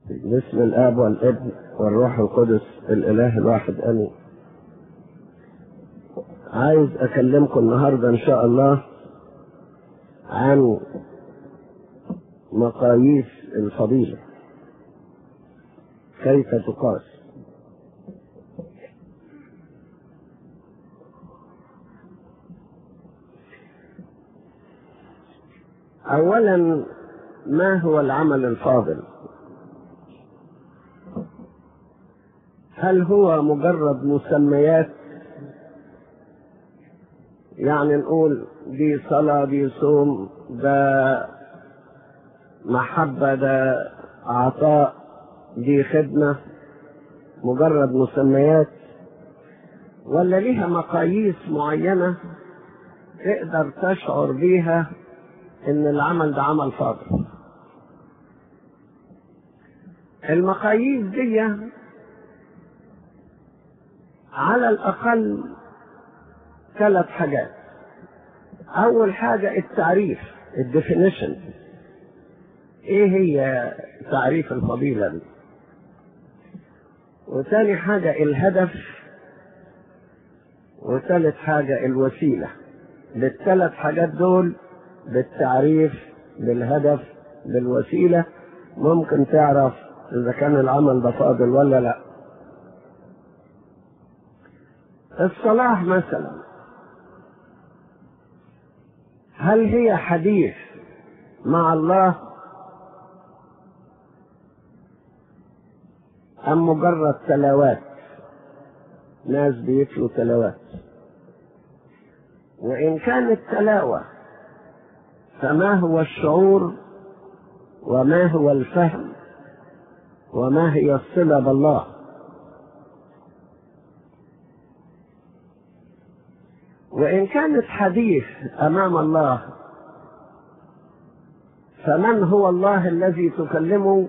باسم الاب والابن والروح القدس الاله الواحد امين عايز اكلمكم النهارده ان شاء الله عن مقاييس الفضيله كيف تقاس اولا ما هو العمل الفاضل هل هو مجرد مسميات يعني نقول دي صلاة دي صوم ده محبة ده عطاء دي خدمة مجرد مسميات ولا ليها مقاييس معينة تقدر تشعر بيها ان العمل ده عمل فاضل المقاييس دي على الأقل ثلاث حاجات أول حاجة التعريف الديفينيشن إيه هي تعريف الفضيلة دي وثاني حاجة الهدف وثالث حاجة الوسيلة بالثلاث حاجات دول بالتعريف بالهدف بالوسيلة ممكن تعرف إذا كان العمل ده فاضل ولا لأ الصلاة مثلا هل هي حديث مع الله أم مجرد تلاوات ناس بيتلوا تلاوات وإن كانت تلاوة فما هو الشعور وما هو الفهم وما هي الصلة بالله وإن كانت حديث أمام الله فمن هو الله الذي تكلمه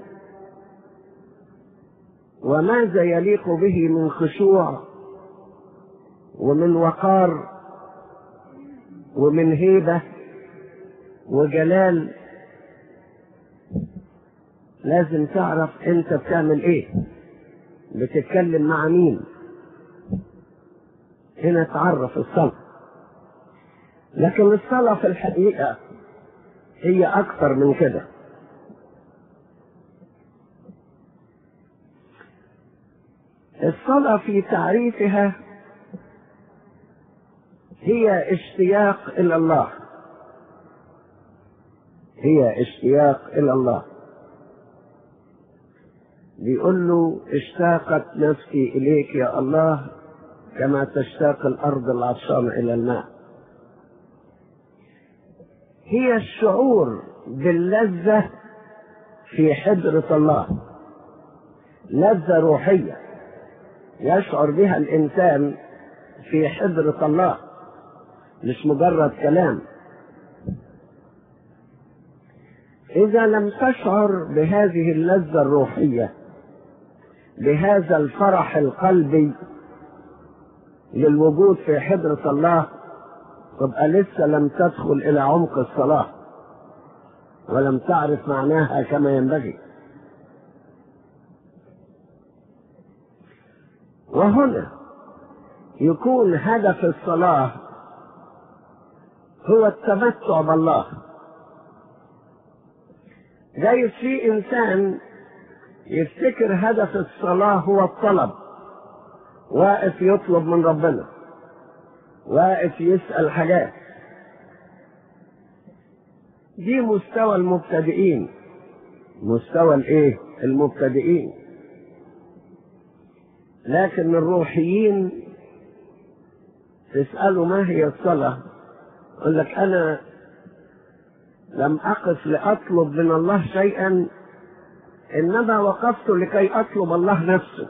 وماذا يليق به من خشوع ومن وقار ومن هيبة وجلال لازم تعرف انت بتعمل ايه بتتكلم مع مين هنا تعرف الصلاه لكن الصلاة في الحقيقة هي أكثر من كده الصلاة في تعريفها هي اشتياق إلى الله هي اشتياق إلى الله بيقول له اشتاقت نفسي إليك يا الله كما تشتاق الأرض العطشانة إلى الماء هي الشعور باللذة في حضرة الله لذة روحية يشعر بها الإنسان في حضرة الله مش مجرد كلام إذا لم تشعر بهذه اللذة الروحية بهذا الفرح القلبي للوجود في حضرة الله تبقى لسه لم تدخل إلى عمق الصلاة ولم تعرف معناها كما ينبغي وهنا يكون هدف الصلاة هو التمتع بالله جايز في إنسان يفتكر هدف الصلاة هو الطلب واقف يطلب من ربنا واقف يسأل حاجات دي مستوى المبتدئين مستوى الايه المبتدئين لكن الروحيين تسألوا ما هي الصلاة يقول لك أنا لم أقف لأطلب من الله شيئا إنما وقفت لكي أطلب الله نفسه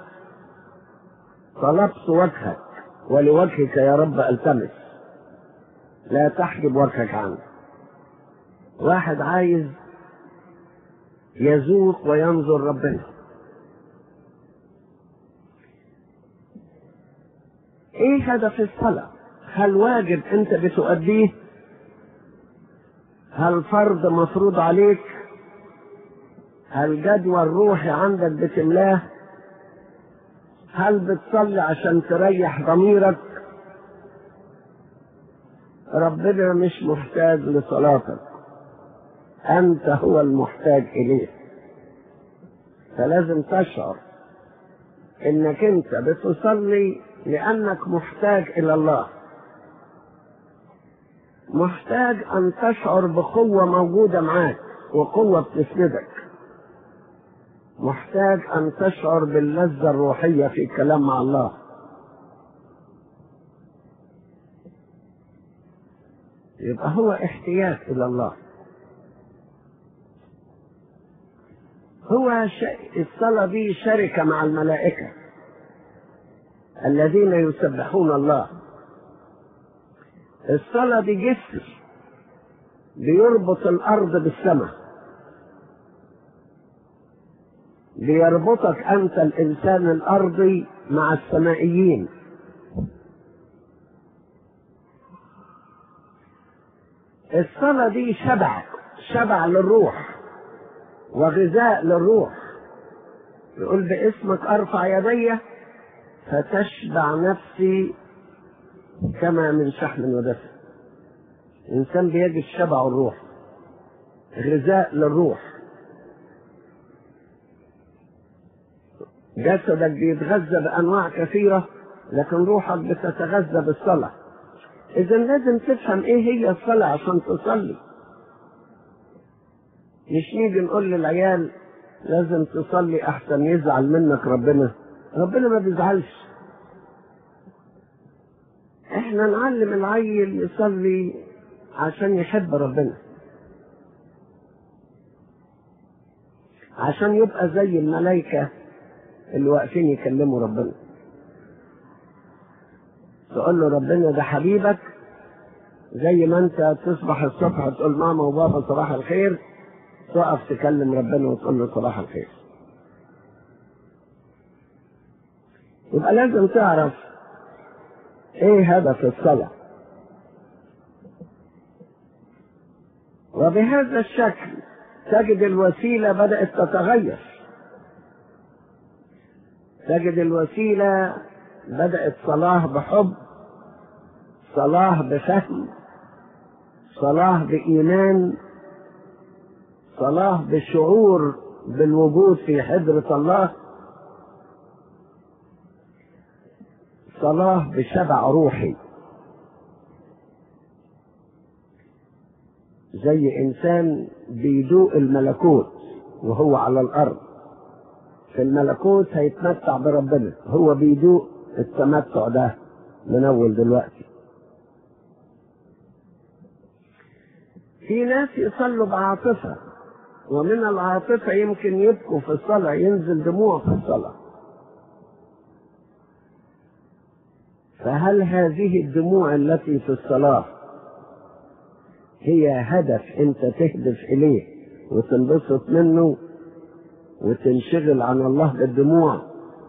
طلبت وجهك ولوجهك يا رب التمس لا تحجب وجهك عنه واحد عايز يذوق وينظر ربنا ايه هدف الصلاة هل واجب انت بتؤديه هل فرض مفروض عليك هل جدوى الروحي عندك بتملاه هل بتصلي عشان تريح ضميرك ربنا مش محتاج لصلاتك انت هو المحتاج اليه فلازم تشعر انك انت بتصلي لانك محتاج الى الله محتاج ان تشعر بقوه موجوده معاك وقوه بتسندك محتاج ان تشعر باللذه الروحيه في الكلام مع الله يبقى هو احتياج الى الله هو ش... الصلاه دي شركه مع الملائكه الذين يسبحون الله الصلاه دي جسر بيربط الارض بالسماء بيربطك انت الانسان الارضي مع السمائيين الصلاة دي شبع شبع للروح وغذاء للروح يقول باسمك ارفع يدي فتشبع نفسي كما من شحم ودسم الانسان بيجد شبع الروح غذاء للروح جسدك بيتغذى بانواع كثيره لكن روحك بتتغذى بالصلاه اذا لازم تفهم ايه هي الصلاه عشان تصلي مش نيجي نقول للعيال لازم تصلي احسن يزعل منك ربنا ربنا ما بيزعلش احنا نعلم العيل يصلي عشان يحب ربنا عشان يبقى زي الملائكة اللي واقفين يكلموا ربنا تقول له ربنا ده حبيبك زي ما انت تصبح الصبح تقول ماما وبابا صباح الخير تقف تكلم ربنا وتقول له صباح الخير يبقى لازم تعرف ايه هدف الصلاة وبهذا الشكل تجد الوسيلة بدأت تتغير تجد الوسيلة بدأت صلاة بحب صلاة بفهم صلاة بإيمان صلاة بشعور بالوجود في حضرة الله صلاة بشبع روحي زي إنسان بيدوق الملكوت وهو على الأرض في الملكوت هيتمتع بربنا هو بيدوق التمتع ده من أول دلوقتي في ناس يصلوا بعاطفة ومن العاطفة يمكن يبكوا في الصلاة ينزل دموع في الصلاة فهل هذه الدموع التي في الصلاة هي هدف انت تهدف اليه وتنبسط منه وتنشغل عن الله بالدموع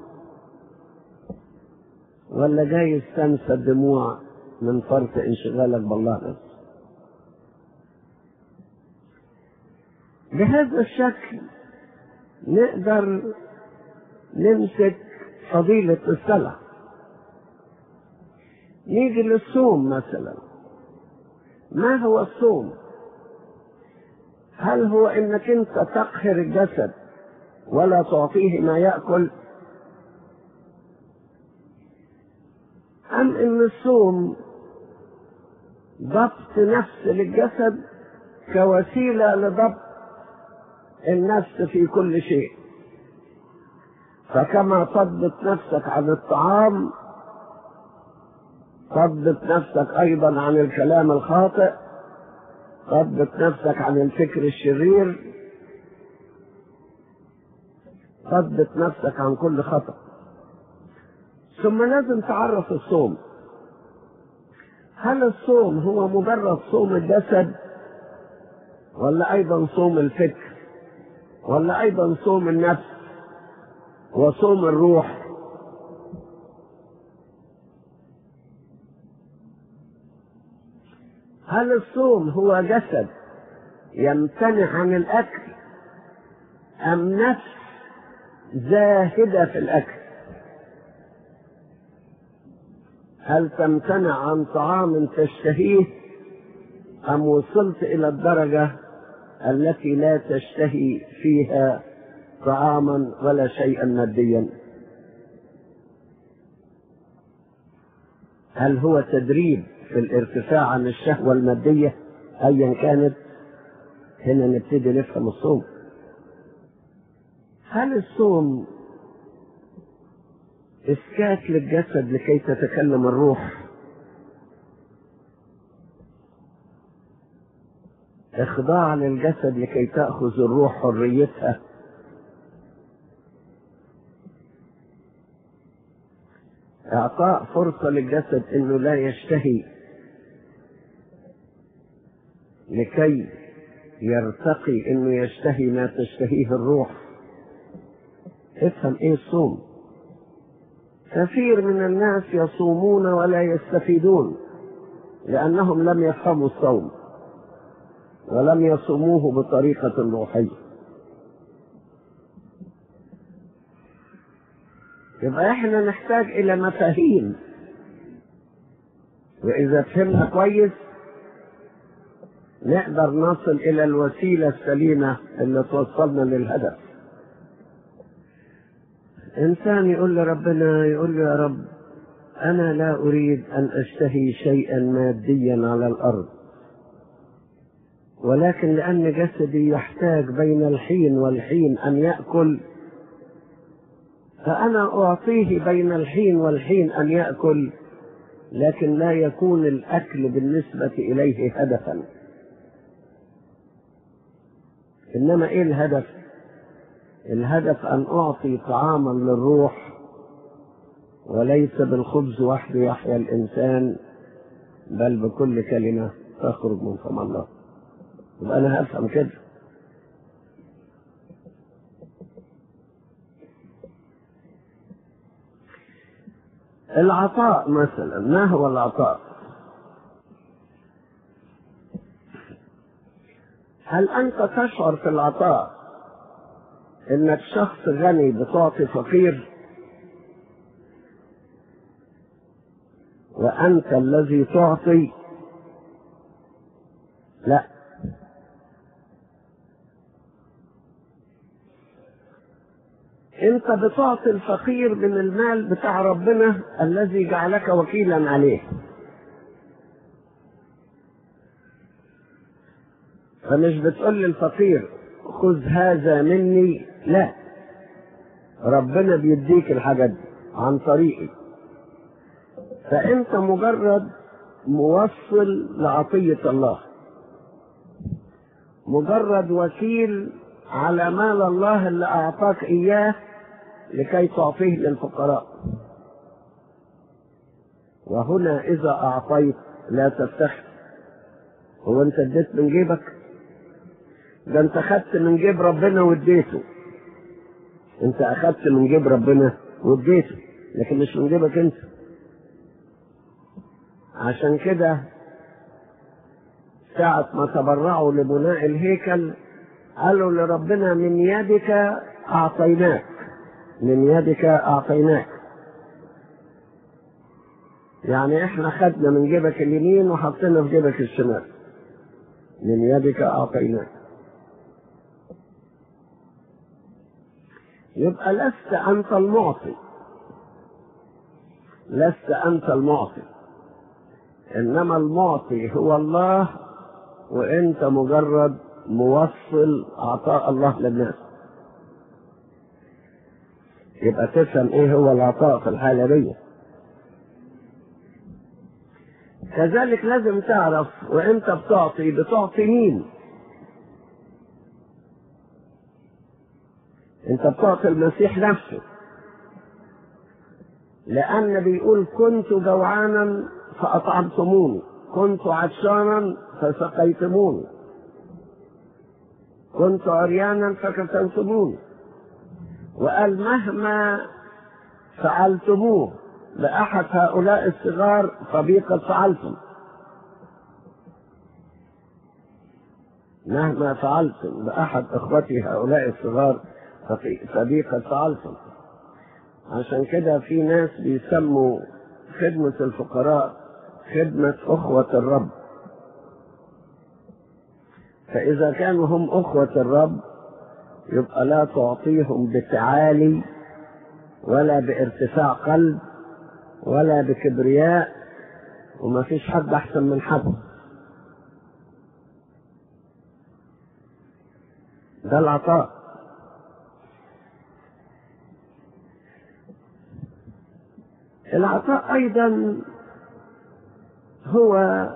ولا جاي تنسى الدموع من فرط انشغالك بالله بس بهذا الشكل نقدر نمسك فضيلة الصلاة نيجي للصوم مثلا ما هو الصوم هل هو انك انت تقهر الجسد ولا تعطيه ما ياكل ام ان الصوم ضبط نفس للجسد كوسيله لضبط النفس في كل شيء فكما تضبط نفسك عن الطعام ضبط نفسك ايضا عن الكلام الخاطئ ضبط نفسك عن الفكر الشرير ضبط نفسك عن كل خطأ ثم لازم تعرف الصوم هل الصوم هو مجرد صوم الجسد ولا ايضا صوم الفكر ولا ايضا صوم النفس وصوم الروح هل الصوم هو جسد يمتنع عن الاكل أم نفس زاهدة في الأكل هل تمتنع عن طعام تشتهيه أم وصلت إلى الدرجة التي لا تشتهي فيها طعاما ولا شيئا ماديا هل هو تدريب في الارتفاع عن الشهوة المادية أيا كانت هنا نبتدي نفهم الصوم هل الصوم إسكات للجسد لكي تتكلم الروح إخضاع للجسد لكي تأخذ الروح حريتها إعطاء فرصة للجسد إنه لا يشتهي لكي يرتقي إنه يشتهي ما تشتهيه الروح افهم إيه الصوم كثير من الناس يصومون ولا يستفيدون لأنهم لم يفهموا الصوم ولم يصوموه بطريقة روحية يبقى احنا نحتاج الى مفاهيم واذا فهمنا كويس نقدر نصل الى الوسيلة السليمة اللي توصلنا للهدف انسان يقول لربنا يقول له يا رب انا لا اريد ان اشتهي شيئا ماديا على الارض ولكن لان جسدي يحتاج بين الحين والحين ان ياكل فأنا أعطيه بين الحين والحين أن يأكل لكن لا يكون الأكل بالنسبة إليه هدفا إنما إيه الهدف؟ الهدف أن أعطي طعاما للروح وليس بالخبز وحده يحيا الإنسان بل بكل كلمة تخرج من فم الله يبقى أنا هفهم كده العطاء مثلا ما هو العطاء هل انت تشعر في العطاء انك شخص غني بتعطي فقير وانت الذي تعطي لا انت بتعطي الفقير من المال بتاع ربنا الذي جعلك وكيلا عليه فمش بتقول للفقير خذ هذا مني لا ربنا بيديك الحاجات دي عن طريقي فانت مجرد موصل لعطية الله مجرد وكيل على مال الله اللي اعطاك اياه لكي تعطيه للفقراء وهنا اذا اعطيت لا تفتخر هو انت اديت من جيبك ده انت اخدت من جيب ربنا واديته انت اخدت من جيب ربنا واديته لكن مش من جيبك انت عشان كده ساعة ما تبرعوا لبناء الهيكل قالوا لربنا من يدك أعطيناك من يدك أعطيناك يعني احنا خدنا من جيبك اليمين وحطينا في جيبك الشمال من يدك أعطيناك يبقى لست أنت المعطي لست أنت المعطي إنما المعطي هو الله وأنت مجرد موصل عطاء الله للناس يبقى تفهم ايه هو العطاء في الحالة دي كذلك لازم تعرف وانت بتعطي بتعطي مين انت بتعطي المسيح نفسه لان بيقول كنت جوعانا فاطعمتموني كنت عطشانا فسقيتموني كنت عريانا فكسوتموني وقال مهما فعلتموه لأحد هؤلاء الصغار فبي قد فعلتم مهما فعلتم بأحد إخوتي هؤلاء الصغار فقد فعلتم عشان كده في ناس بيسموا خدمة الفقراء خدمة أخوة الرب فإذا كانوا هم أخوة الرب يبقى لا تعطيهم بتعالي ولا بارتفاع قلب ولا بكبرياء وما فيش حد أحسن من حد ده العطاء العطاء أيضا هو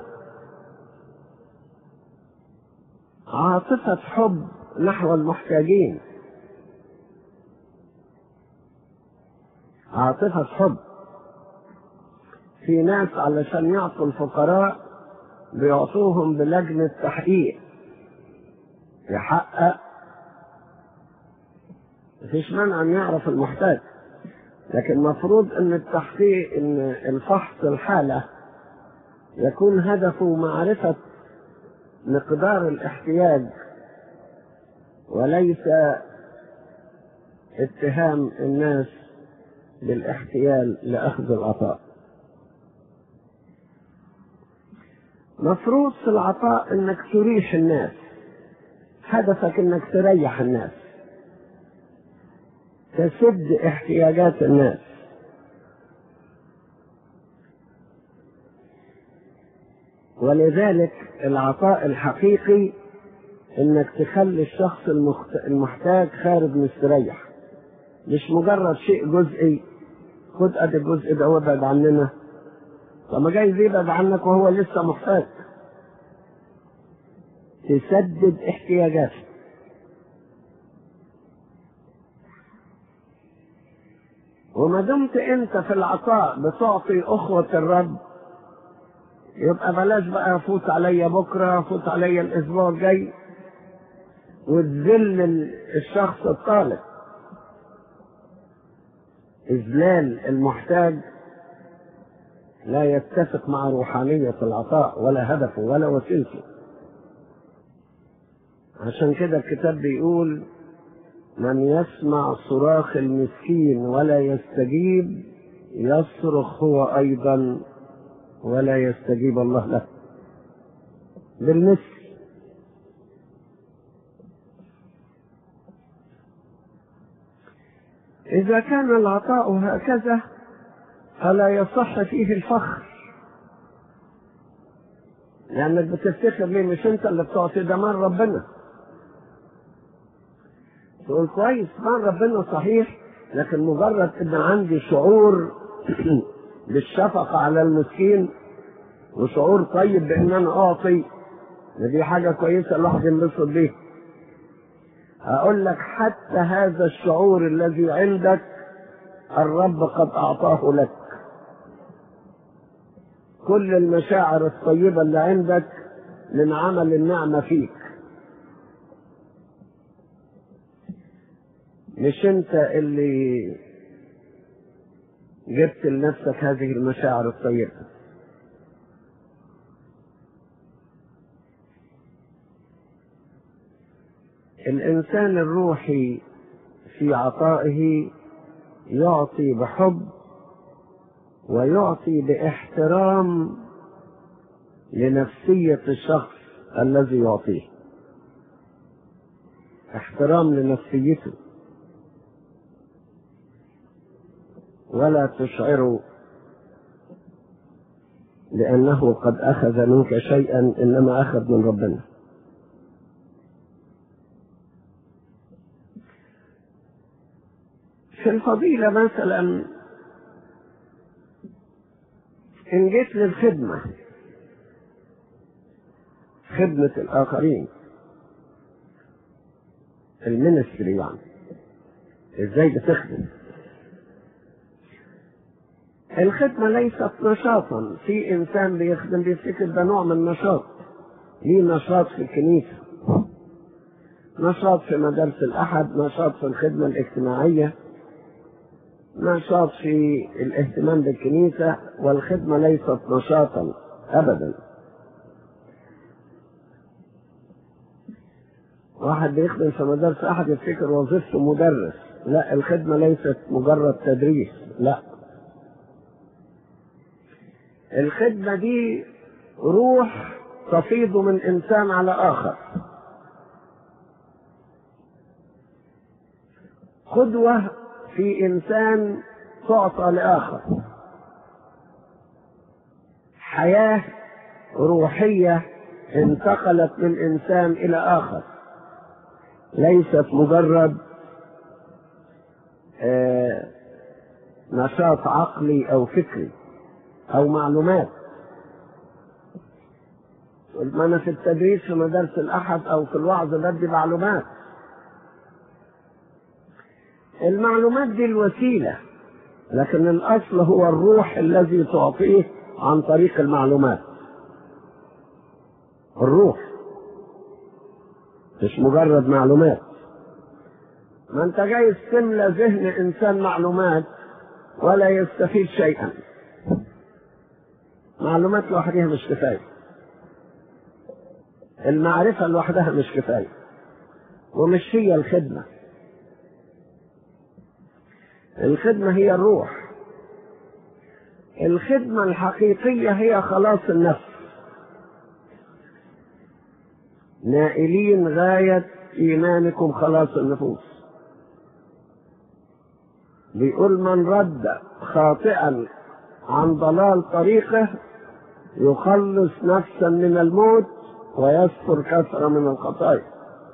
عاطفة حب نحو المحتاجين عاطفة حب في ناس علشان يعطوا الفقراء بيعطوهم بلجنة تحقيق يحقق مفيش مانع ان يعرف المحتاج لكن المفروض ان التحقيق ان الفحص الحالة يكون هدفه معرفة مقدار الاحتياج وليس اتهام الناس بالاحتيال لأخذ العطاء مفروض في العطاء انك تريح الناس هدفك انك تريح الناس تسد احتياجات الناس ولذلك العطاء الحقيقي انك تخلي الشخص المحتاج خارج مستريح مش مجرد شيء جزئي خد ادي الجزء ده وابعد عننا طب ما جايز يبعد عنك وهو لسه محتاج تسدد احتياجاته وما دمت انت في العطاء بتعطي اخوة الرب يبقى بلاش بقى فوت عليا بكرة فوت عليا الاسبوع الجاي وتذل الشخص الطالب إذلال المحتاج لا يتفق مع روحانية العطاء ولا هدفه ولا وسيلته عشان كده الكتاب بيقول من يسمع صراخ المسكين ولا يستجيب يصرخ هو أيضا ولا يستجيب الله له بالمثل إذا كان العطاء هكذا فلا يصح فيه الفخر لأنك بتفتخر ليه مش أنت اللي بتعطي ده مال ربنا تقول كويس مال ربنا صحيح لكن مجرد إن عندي شعور بالشفقة على المسكين وشعور طيب بإن أنا أعطي دي حاجة كويسة الواحد ينبسط بيها أقول لك حتى هذا الشعور الذي عندك الرب قد أعطاه لك كل المشاعر الطيبة اللي عندك من عمل النعمة فيك مش انت اللي جبت لنفسك هذه المشاعر الطيبة الإنسان الروحي في عطائه يعطي بحب ويعطي باحترام لنفسية الشخص الذي يعطيه احترام لنفسيته ولا تشعر لأنه قد أخذ منك شيئا إنما أخذ من ربنا في الفضيلة مثلا إن جيت للخدمة خدمة الآخرين المينستري يعني إزاي بتخدم الخدمة ليست نشاطا في إنسان بيخدم بيفتكر ده نوع من النشاط ليه نشاط في الكنيسة نشاط في مدارس الأحد نشاط في الخدمة الاجتماعية نشاط في الاهتمام بالكنيسة والخدمة ليست نشاطا أبدا واحد بيخدم في مدارس أحد يفتكر وظيفته مدرس لا الخدمة ليست مجرد تدريس لا الخدمة دي روح تفيض من إنسان على آخر قدوة في إنسان تعطى لآخر حياة روحية انتقلت من إنسان إلى آخر ليست مجرد آه نشاط عقلي أو فكري أو معلومات ما أنا في التدريس في مدارس الأحد أو في الوعظ بدي معلومات المعلومات دي الوسيلة لكن الأصل هو الروح الذي تعطيه عن طريق المعلومات الروح مش مجرد معلومات ما انت جاي تملى ذهن انسان معلومات ولا يستفيد شيئا معلومات لوحدها مش كفايه المعرفه لوحدها مش كفايه ومش هي الخدمه الخدمه هي الروح الخدمه الحقيقيه هي خلاص النفس نائلين غايه ايمانكم خلاص النفوس بيقول من رد خاطئا عن ضلال طريقه يخلص نفسا من الموت ويستر كثرة من الخطايا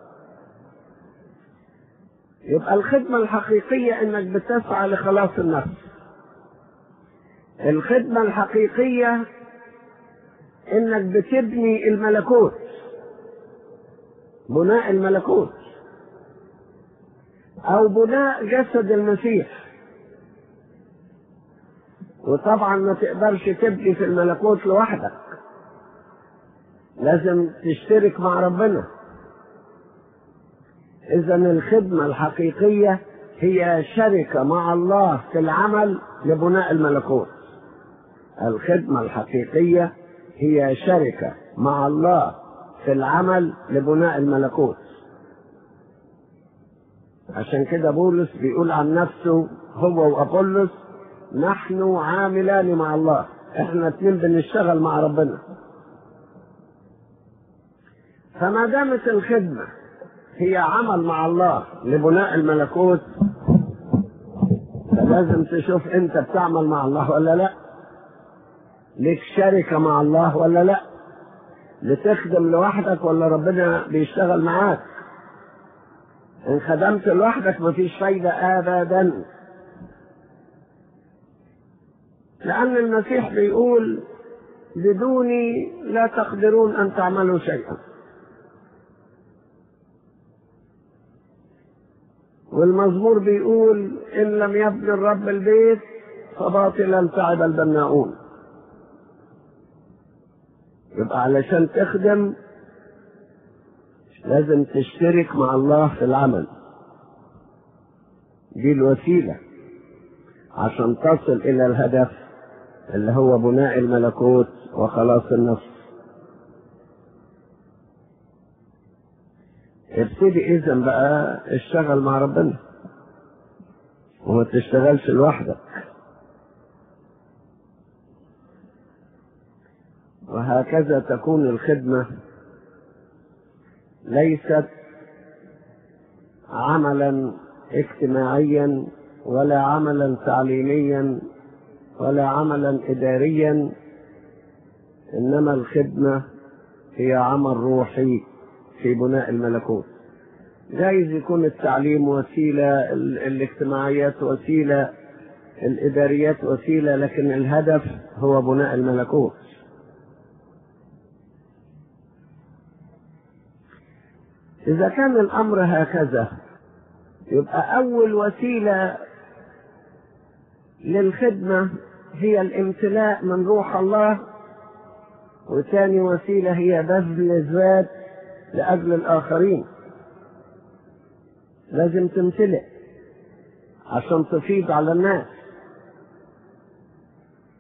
يبقى الخدمة الحقيقية انك بتسعى لخلاص النفس الخدمة الحقيقية انك بتبني الملكوت بناء الملكوت او بناء جسد المسيح وطبعا ما تقدرش تبني في الملكوت لوحدك لازم تشترك مع ربنا اذا الخدمه الحقيقيه هي شركه مع الله في العمل لبناء الملكوت الخدمه الحقيقيه هي شركه مع الله في العمل لبناء الملكوت عشان كده بولس بيقول عن نفسه هو وابولس نحن عاملان مع الله احنا اتنين بنشتغل مع ربنا فما دامت الخدمه هي عمل مع الله لبناء الملكوت فلازم تشوف انت بتعمل مع الله ولا لا ليك شركه مع الله ولا لا بتخدم لوحدك ولا ربنا بيشتغل معاك ان خدمت لوحدك مفيش فايده ابدا لأن المسيح بيقول بدوني لا تقدرون أن تعملوا شيئا والمزمور بيقول إن لم يبني الرب البيت فباطلا تعب البناؤون يبقى علشان تخدم لازم تشترك مع الله في العمل دي الوسيله عشان تصل الى الهدف اللي هو بناء الملكوت وخلاص النفس ابتدي اذا بقى اشتغل مع ربنا وما تشتغلش لوحدك وهكذا تكون الخدمة ليست عملا اجتماعيا ولا عملا تعليميا ولا عملا اداريا انما الخدمه هي عمل روحي في بناء الملكوت جايز يكون التعليم وسيله الاجتماعيات وسيله الاداريات وسيله لكن الهدف هو بناء الملكوت اذا كان الامر هكذا يبقى اول وسيله للخدمة هي الامتلاء من روح الله وثاني وسيلة هي بذل الذات لأجل الآخرين لازم تمتلئ عشان تفيض على الناس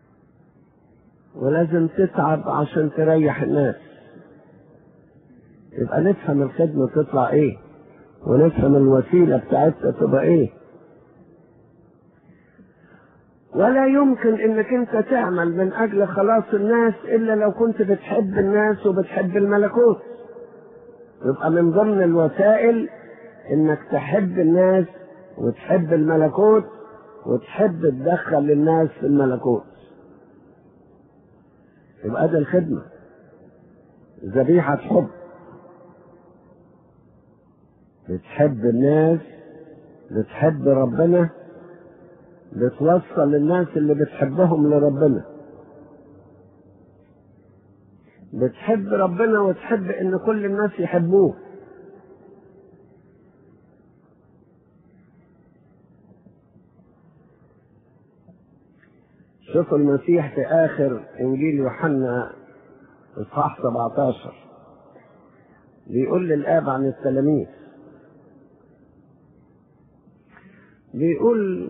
ولازم تتعب عشان تريح الناس يبقى نفهم الخدمة تطلع ايه ونفهم الوسيلة بتاعتها تبقى ايه ولا يمكن انك انت تعمل من اجل خلاص الناس الا لو كنت بتحب الناس وبتحب الملكوت يبقى من ضمن الوسائل انك تحب الناس وتحب الملكوت وتحب تدخل الناس في الملكوت يبقى ده الخدمة ذبيحة حب بتحب الناس بتحب ربنا بتوصل الناس اللي بتحبهم لربنا بتحب ربنا وتحب ان كل الناس يحبوه شوفوا المسيح في اخر انجيل يوحنا اصحاح 17 بيقول للاب عن التلاميذ بيقول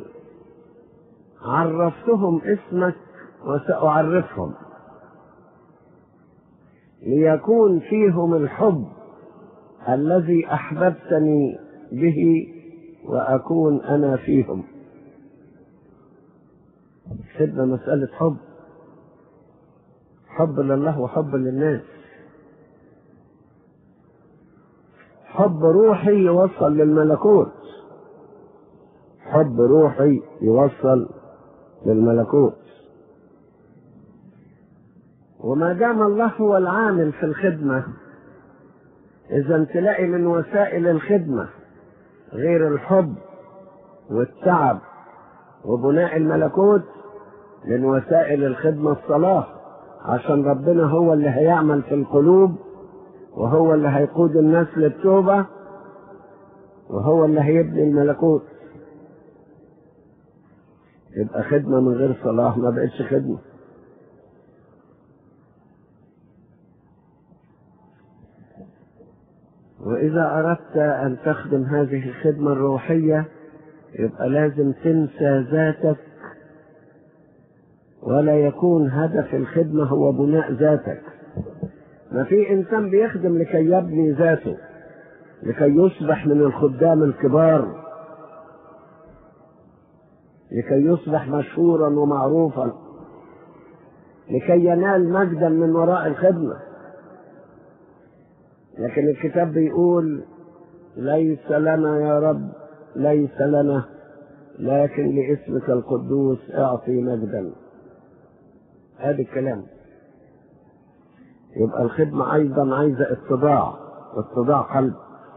عرفتهم اسمك وسأعرفهم ليكون فيهم الحب الذي أحببتني به وأكون أنا فيهم خدمة مسألة حب حب لله وحب للناس حب روحي يوصل للملكوت حب روحي يوصل للملكوت وما دام الله هو العامل في الخدمة إذا تلاقي من وسائل الخدمة غير الحب والتعب وبناء الملكوت من وسائل الخدمة الصلاة عشان ربنا هو اللي هيعمل في القلوب وهو اللي هيقود الناس للتوبة وهو اللي هيبني الملكوت يبقى خدمة من غير صلاة ما بقتش خدمة وإذا أردت أن تخدم هذه الخدمة الروحية يبقى لازم تنسى ذاتك ولا يكون هدف الخدمة هو بناء ذاتك ما في إنسان بيخدم لكي يبني ذاته لكي يصبح من الخدام الكبار لكي يصبح مشهورا ومعروفا لكي ينال مجدا من وراء الخدمة لكن الكتاب بيقول ليس لنا يا رب ليس لنا لكن لاسمك القدوس اعطي مجدا هذا الكلام يبقى الخدمة أيضا عايزة اتضاع اتضاع قلب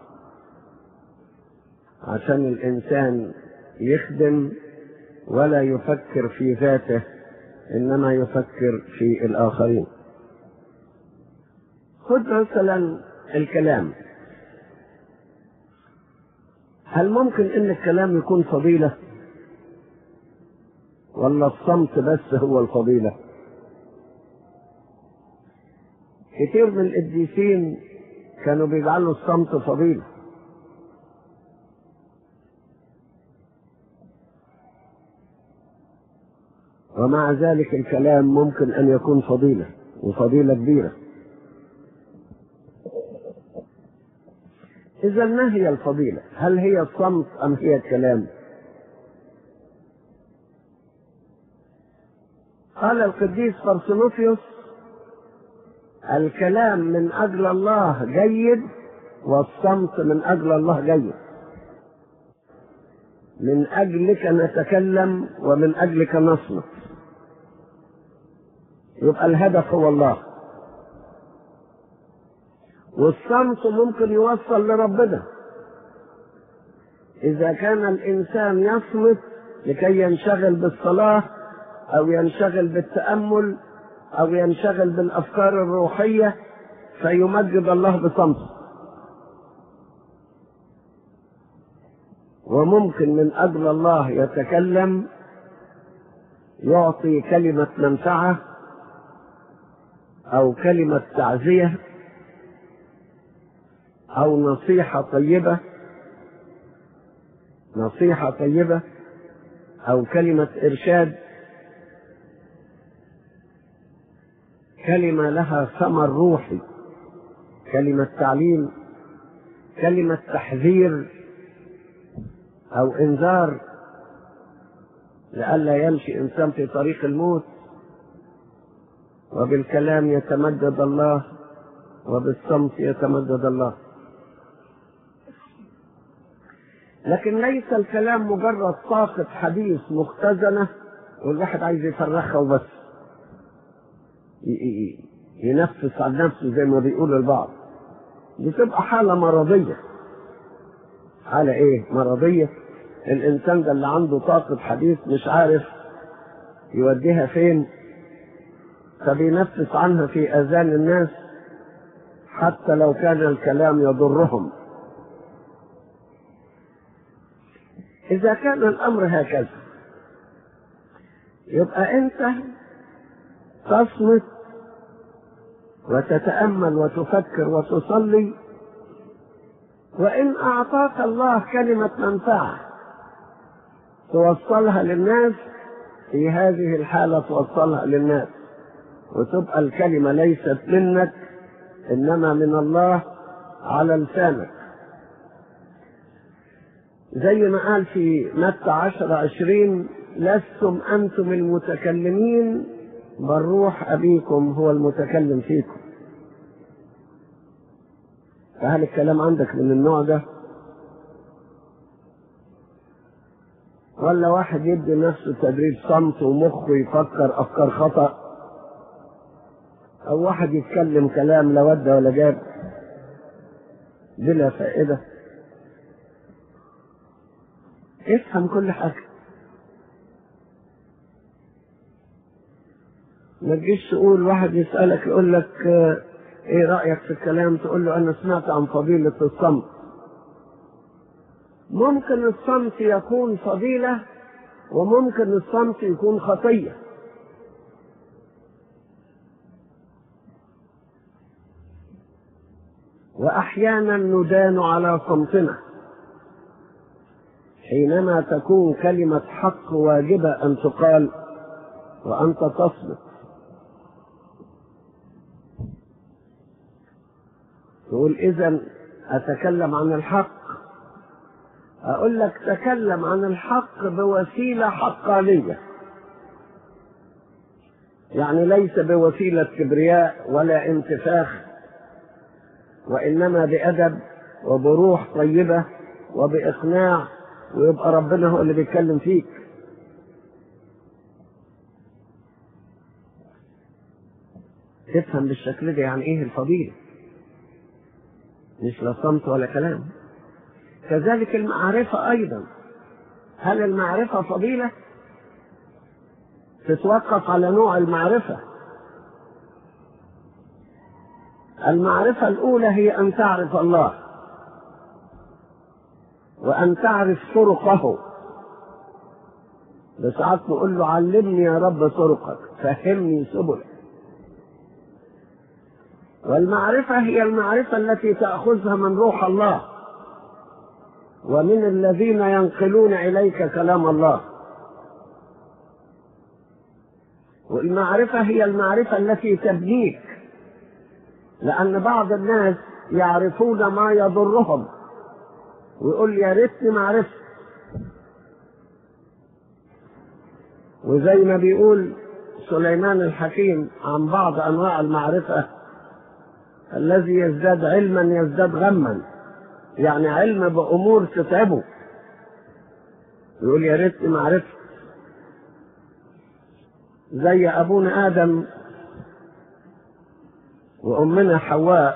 عشان الإنسان يخدم ولا يفكر في ذاته إنما يفكر في الآخرين خذ مثلا الكلام هل ممكن ان الكلام يكون فضيلة ولا الصمت بس هو الفضيلة كتير من القديسين كانوا بيجعلوا الصمت فضيلة ومع ذلك الكلام ممكن ان يكون فضيلة وفضيلة كبيرة إذا ما هي الفضيلة؟ هل هي الصمت أم هي الكلام؟ قال القديس فرسلوفيوس الكلام من أجل الله جيد والصمت من أجل الله جيد من أجلك نتكلم ومن أجلك نصمت يبقى الهدف هو الله والصمت ممكن يوصل لربنا إذا كان الإنسان يصمت لكي ينشغل بالصلاة أو ينشغل بالتأمل أو ينشغل بالأفكار الروحية فيمجد الله بصمته وممكن من أجل الله يتكلم يعطي كلمة منفعة أو كلمة تعزية أو نصيحة طيبة نصيحة طيبة أو كلمة إرشاد كلمة لها ثمر روحي كلمة تعليم كلمة تحذير أو إنذار لئلا يمشي إنسان في طريق الموت وبالكلام يتمدد الله وبالصمت يتمدد الله لكن ليس الكلام مجرد طاقة حديث مختزنة والواحد عايز يفرخها وبس ينفس عن نفسه زي ما بيقول البعض بتبقى حالة مرضية حالة ايه مرضية الانسان ده اللي عنده طاقة حديث مش عارف يوديها فين فبينفس عنها في اذان الناس حتى لو كان الكلام يضرهم اذا كان الامر هكذا يبقى انت تصمت وتتامل وتفكر وتصلي وان اعطاك الله كلمه منفعه توصلها للناس في هذه الحاله توصلها للناس وتبقى الكلمه ليست منك انما من الله على لسانك زي ما قال في متى عشر عشرين لستم أنتم المتكلمين بل روح أبيكم هو المتكلم فيكم فهل الكلام عندك من النوع ده ولا واحد يدي نفسه تدريب صمت ومخه يفكر أفكار خطأ أو واحد يتكلم كلام لا ود ولا جاب بلا فائدة افهم كل حاجة ما تجيش تقول واحد يسألك يقول لك ايه رأيك في الكلام تقول له انا سمعت عن فضيلة الصمت ممكن الصمت يكون فضيلة وممكن الصمت يكون خطية وأحيانا ندان على صمتنا حينما تكون كلمة حق واجبة أن تقال وأنت تصمت تقول إذا أتكلم عن الحق أقول لك تكلم عن الحق بوسيلة حقانية يعني ليس بوسيلة كبرياء ولا انتفاخ وإنما بأدب وبروح طيبة وبإقناع ويبقى ربنا هو اللي بيتكلم فيك تفهم بالشكل ده يعني ايه الفضيلة مش لا صمت ولا كلام كذلك المعرفة أيضا هل المعرفة فضيلة تتوقف على نوع المعرفة المعرفة الأولى هي أن تعرف الله وأن تعرف طرقه بساعات نقول له علمني يا رب طرقك فهمني سبلك والمعرفة هي المعرفة التي تأخذها من روح الله ومن الذين ينقلون إليك كلام الله والمعرفة هي المعرفة التي تبنيك لأن بعض الناس يعرفون ما يضرهم ويقول يا ريتني ما عرفت وزي ما بيقول سليمان الحكيم عن بعض انواع المعرفه الذي يزداد علما يزداد غما يعني علم بامور تتعبه يقول يا ريتني ما عرفت زي ابونا ادم وامنا حواء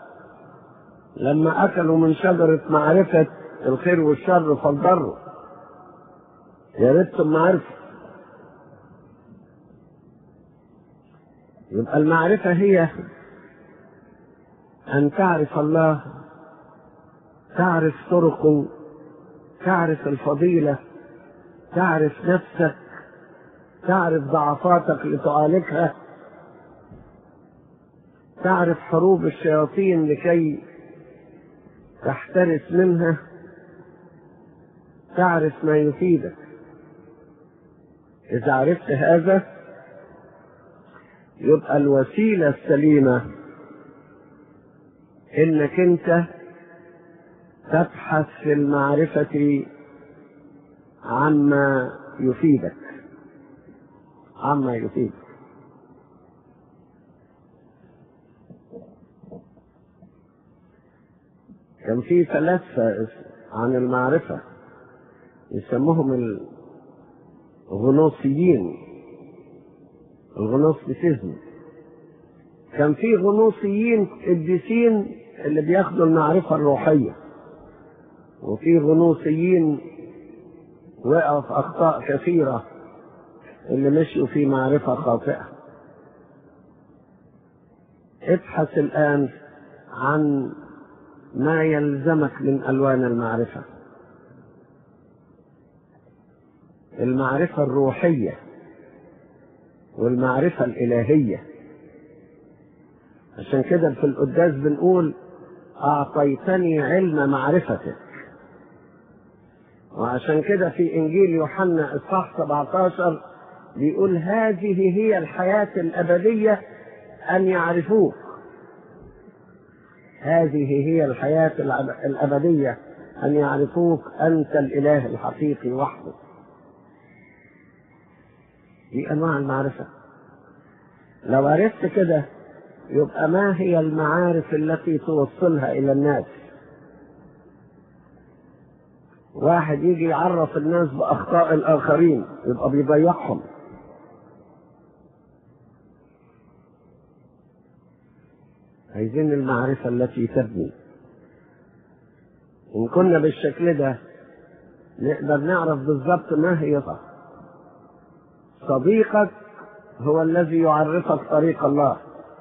لما اكلوا من شجره معرفه الخير والشر فالضروا يا ريتهم ما عرفوا يبقى المعرفة هي أن تعرف الله تعرف طرقه تعرف الفضيلة تعرف نفسك تعرف ضعفاتك لتعالجها تعرف حروب الشياطين لكي تحترس منها تعرف ما يفيدك إذا عرفت هذا يبقى الوسيلة السليمة انك انت تبحث في المعرفة عما يفيدك عما يفيدك كان في فلاسفة عن المعرفة يسموهم الغنوصيين الغنوصيسيزم كان في غنوصيين قديسين اللي بياخدوا المعرفة الروحية وفي غنوصيين وقعوا في أخطاء كثيرة اللي مشوا في معرفة خاطئة ابحث الآن عن ما يلزمك من ألوان المعرفة المعرفة الروحية والمعرفة الإلهية عشان كده في القداس بنقول أعطيتني علم معرفتك وعشان كده في إنجيل يوحنا إصحاح 17 بيقول هذه هي الحياة الأبدية أن يعرفوك هذه هي الحياة الأبدية أن يعرفوك أنت الإله الحقيقي وحدك دي أنواع المعرفة لو عرفت كده يبقى ما هي المعارف التي توصلها إلى الناس واحد يجي يعرف الناس بأخطاء الآخرين يبقى بيضيعهم عايزين المعرفة التي تبني إن كنا بالشكل ده نقدر نعرف بالضبط ما هي صح صديقك هو الذي يعرفك طريق الله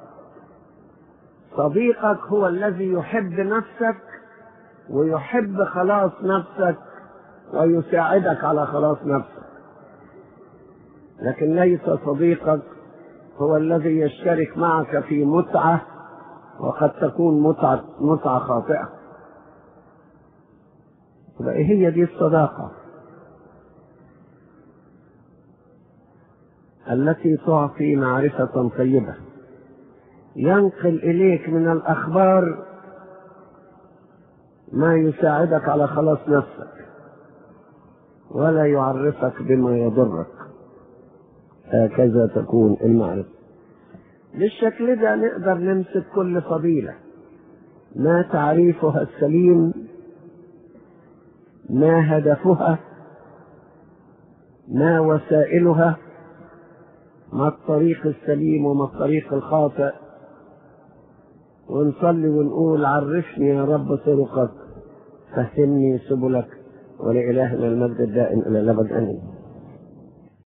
صديقك هو الذي يحب نفسك ويحب خلاص نفسك ويساعدك على خلاص نفسك لكن ليس صديقك هو الذي يشترك معك في متعة وقد تكون متعة متعة خاطئة فإيه هي دي الصداقة التي تعطي معرفة طيبة ينقل إليك من الأخبار ما يساعدك على خلاص نفسك ولا يعرفك بما يضرك هكذا تكون المعرفة بالشكل ده نقدر نمسك كل فضيلة ما تعريفها السليم ما هدفها ما وسائلها ما الطريق السليم وما الطريق الخاطئ ونصلي ونقول عرفني يا رب طرقك فهمني سبلك ولإلهنا المجد الدائم إلى الأبد آمين